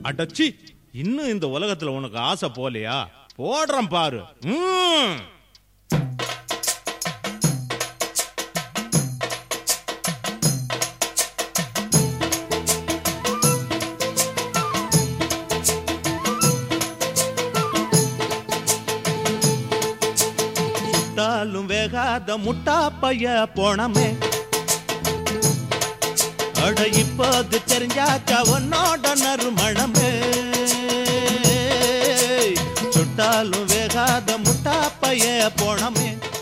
அடச்சி இன்னும் இந்த உலகத்துல உனக்கு ஆசை போலையா போடுறேன் பாரு ம். சுட்டாலும் வேகாத முட்டா பைய போனமே அட இப்போது தெரிஞ்சாச்சா உன்னோட நறுமணமே சுட்டாலும் வேகாத முட்டா பைய போனமே